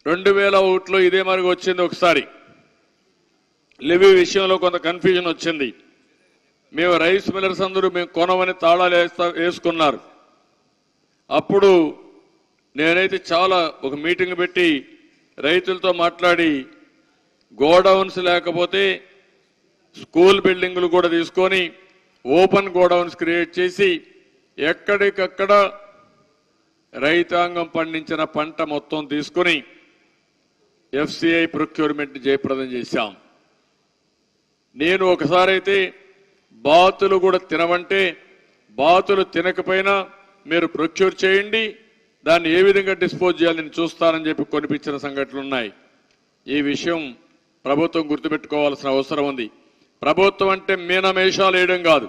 రెండు వేల ఒకటిలో ఇదే మరి వచ్చింది ఒకసారి లివి విషయంలో కొంత కన్ఫ్యూజన్ వచ్చింది మేము రైస్ మిల్లర్స్ అందరూ మేము కొనమని తాళాలు వేస్తా వేసుకున్నారు అప్పుడు నేనైతే చాలా ఒక మీటింగ్ పెట్టి రైతులతో మాట్లాడి గోడౌన్స్ లేకపోతే స్కూల్ బిల్డింగులు కూడా తీసుకొని ఓపెన్ గోడౌన్స్ క్రియేట్ చేసి ఎక్కడికక్కడ రైతాంగం పండించిన పంట మొత్తం తీసుకొని ఎఫ్సిఐ ప్రొక్యూర్మెంట్ జయప్రదం చేశాం నేను ఒకసారి అయితే బాతులు కూడా తినవంటే బాతులు తినకపోయినా మీరు ప్రొక్యూర్ చేయండి దాన్ని ఏ విధంగా డిస్పోజ్ చేయాలి నేను చూస్తానని చెప్పి కొనిపించిన సంఘటనలు ఉన్నాయి ఈ విషయం ప్రభుత్వం గుర్తుపెట్టుకోవాల్సిన అవసరం ఉంది ప్రభుత్వం అంటే మీనమేషాలు వేయడం కాదు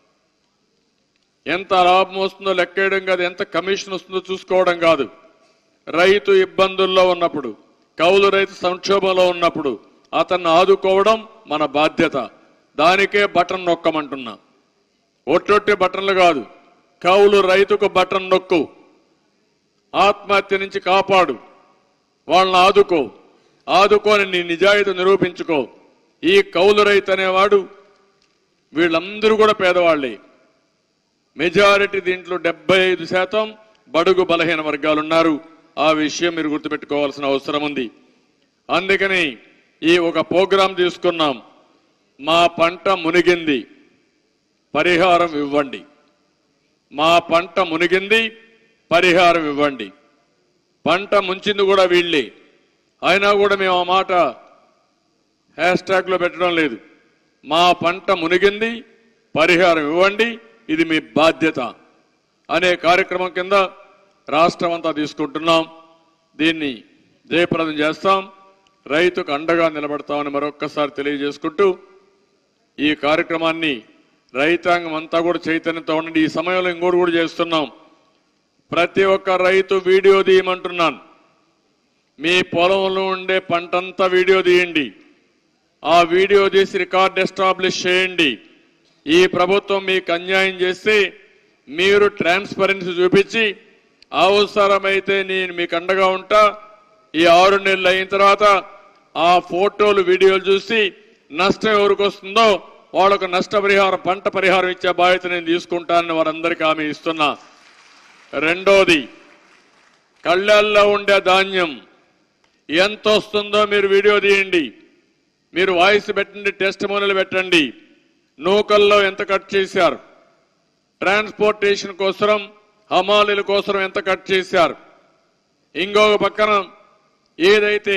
ఎంత లాభం వస్తుందో లెక్క వేయడం కాదు ఎంత కమిషన్ వస్తుందో చూసుకోవడం కాదు రైతు ఇబ్బందుల్లో ఉన్నప్పుడు కౌలు రైతు సంక్షోభంలో ఉన్నప్పుడు అతన్ని ఆదుకోవడం మన బాధ్యత దానికే బటన్ నొక్కమంటున్నా ఒట్టొట్టి బటన్లు కాదు కౌలు రైతుకు బటన్ నొక్కు ఆత్మహత్య నుంచి కాపాడు వాళ్ళని ఆదుకో ఆదుకొని నీ నిజాయితీ నిరూపించుకో ఈ కౌలు రైతు అనేవాడు వీళ్ళందరూ కూడా పేదవాళ్ళే మెజారిటీ దీంట్లో డెబ్బై ఐదు శాతం బడుగు బలహీన వర్గాలు ఉన్నారు ఆ విషయం మీరు గుర్తుపెట్టుకోవాల్సిన అవసరం ఉంది అందుకని ఈ ఒక ప్రోగ్రాం తీసుకున్నాం మా పంట మునిగింది పరిహారం ఇవ్వండి మా పంట మునిగింది పరిహారం ఇవ్వండి పంట ముంచింది కూడా వీళ్ళే అయినా కూడా మేము ఆ మాట హ్యాష్ ట్యాగ్ లో పెట్టడం లేదు మా పంట మునిగింది పరిహారం ఇవ్వండి ఇది మీ బాధ్యత అనే కార్యక్రమం కింద రాష్ట్రం అంతా తీసుకుంటున్నాం దీన్ని జయప్రదం చేస్తాం రైతుకు అండగా నిలబడతామని మరొక్కసారి తెలియజేసుకుంటూ ఈ కార్యక్రమాన్ని రైతాంగం అంతా కూడా చైతన్యంతో ఉండండి ఈ సమయంలో ఇంకోటి కూడా చేస్తున్నాం ప్రతి ఒక్క రైతు వీడియో తీయమంటున్నాను మీ పొలంలో ఉండే పంటంతా వీడియో తీయండి ఆ వీడియో తీసి రికార్డ్ ఎస్టాబ్లిష్ చేయండి ఈ ప్రభుత్వం మీకు అన్యాయం చేస్తే మీరు ట్రాన్స్పరెన్సీ చూపించి అవసరమైతే నేను మీకు అండగా ఉంటా ఈ ఆరు నెలలు అయిన తర్వాత ఆ ఫోటోలు వీడియోలు చూసి నష్టం ఎవరికి వస్తుందో వాళ్ళకు నష్టపరిహారం పంట పరిహారం ఇచ్చే బాధ్యత నేను తీసుకుంటానని వారందరికీ హామీ ఇస్తున్నా రెండోది కళ్ళల్లో ఉండే ధాన్యం ఎంత వస్తుందో మీరు వీడియో తీయండి మీరు వాయిస్ పెట్టండి టెస్ట్ మోనీలు పెట్టండి నూకల్లో ఎంత కట్ చేశారు ట్రాన్స్పోర్టేషన్ కోసం హమాలీల కోసం ఎంత కట్ చేశారు ఇంకొక పక్కన ఏదైతే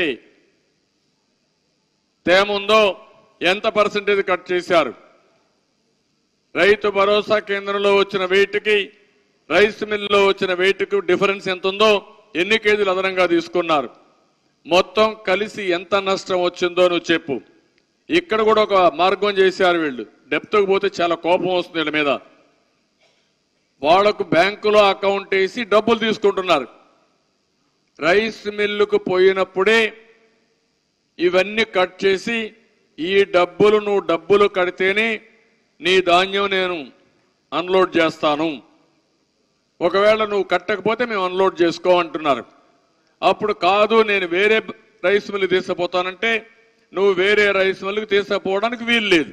తేమ ఉందో ఎంత పర్సెంటేజ్ కట్ చేశారు రైతు భరోసా కేంద్రంలో వచ్చిన వెయిట్కి రైస్ మిల్లో వచ్చిన వెయిట్కు డిఫరెన్స్ ఎంత ఉందో ఎన్ని కేజీలు అదనంగా తీసుకున్నారు మొత్తం కలిసి ఎంత నష్టం వచ్చిందో నువ్వు చెప్పు ఇక్కడ కూడా ఒక మార్గం చేశారు వీళ్ళు డెప్త్కు పోతే చాలా కోపం వస్తుంది వీళ్ళ మీద వాళ్లకు బ్యాంకులో అకౌంట్ వేసి డబ్బులు తీసుకుంటున్నారు రైస్ మిల్లుకు పోయినప్పుడే ఇవన్నీ కట్ చేసి ఈ డబ్బులు నువ్వు డబ్బులు కడితేనే నీ ధాన్యం నేను అన్లోడ్ చేస్తాను ఒకవేళ నువ్వు కట్టకపోతే మేము అన్లోడ్ చేసుకో అంటున్నారు అప్పుడు కాదు నేను వేరే రైస్ మిల్లు తీసుకుపోతానంటే నువ్వు వేరే రైస్ మిల్లుకు తీసుకుపోవడానికి వీలు లేదు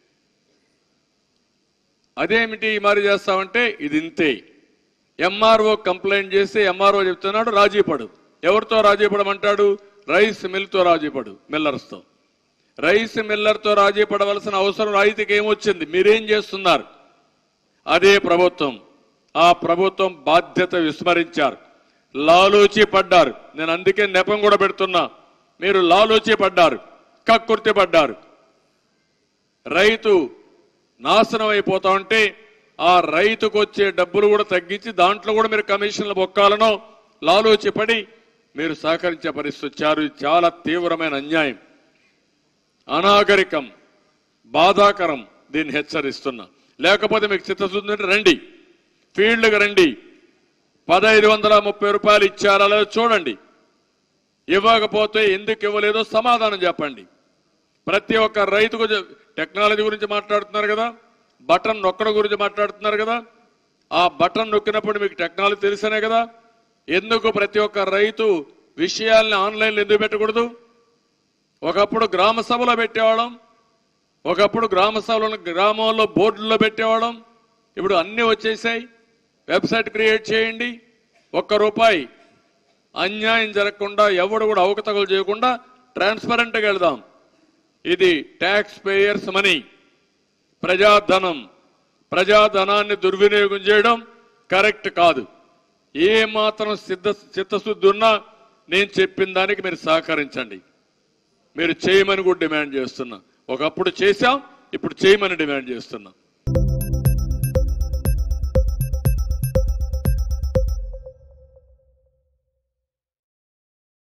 అదేమిటి మరి చేస్తావంటే ఇది ఇంతే ఎంఆర్ఓ కంప్లైంట్ చేస్తే ఎంఆర్ఓ చెప్తున్నాడు రాజీ పడు ఎవరితో రాజీ పడమంటాడు రైస్ మిల్తో రాజీ పడు మిల్లర్స్తో రైస్ మిల్లర్తో రాజీ పడవలసిన అవసరం రైతుకి ఏమొచ్చింది మీరేం చేస్తున్నారు అదే ప్రభుత్వం ఆ ప్రభుత్వం బాధ్యత విస్మరించారు లాలూచి పడ్డారు నేను అందుకే నెపం కూడా పెడుతున్నా మీరు లాలూచి పడ్డారు కక్కుర్తి పడ్డారు రైతు నాశనం అయిపోతా ఉంటే ఆ రైతుకు వచ్చే డబ్బులు కూడా తగ్గించి దాంట్లో కూడా మీరు కమిషన్లు బొక్కాలనో లాలూచి పడి మీరు సహకరించే పరిస్థితి వచ్చారు ఇది చాలా తీవ్రమైన అన్యాయం అనాగరికం బాధాకరం దీన్ని హెచ్చరిస్తున్నా లేకపోతే మీకు చిత్తశుద్ధి ఉంటే రండి ఫీల్డ్కి రండి పదహైదు వందల ముప్పై రూపాయలు ఇచ్చారా లేదో చూడండి ఇవ్వకపోతే ఎందుకు ఇవ్వలేదో సమాధానం చెప్పండి ప్రతి ఒక్క రైతుకు చె- టెక్నాలజీ గురించి మాట్లాడుతున్నారు కదా బటన్ నొక్కడం గురించి మాట్లాడుతున్నారు కదా ఆ బటన్ నొక్కినప్పుడు మీకు టెక్నాలజీ తెలిసనే కదా ఎందుకు ప్రతి ఒక్క రైతు విషయాల్ని ఆన్లైన్లో ఎందుకు పెట్టకూడదు ఒకప్పుడు గ్రామ సభలో పెట్టేవాళ్ళం ఒకప్పుడు గ్రామ సభలో గ్రామంలో బోర్డుల్లో పెట్టేవాళ్ళం ఇప్పుడు అన్ని వచ్చేసాయి వెబ్సైట్ క్రియేట్ చేయండి ఒక్క రూపాయి అన్యాయం జరగకుండా ఎవడు కూడా అవకతవకలు చేయకుండా ట్రాన్స్పరెంట్గా వెళదాం ఇది ట్యాక్స్ పేయర్స్ మనీ ప్రజాధనం ప్రజాధనాన్ని దుర్వినియోగం చేయడం కరెక్ట్ కాదు ఏ మాత్రం సిద్ధ చిత్తశుద్ధి ఉన్నా నేను చెప్పిన దానికి మీరు సహకరించండి మీరు చేయమని కూడా డిమాండ్ చేస్తున్నా ఒకప్పుడు చేశాం ఇప్పుడు చేయమని డిమాండ్ చేస్తున్నా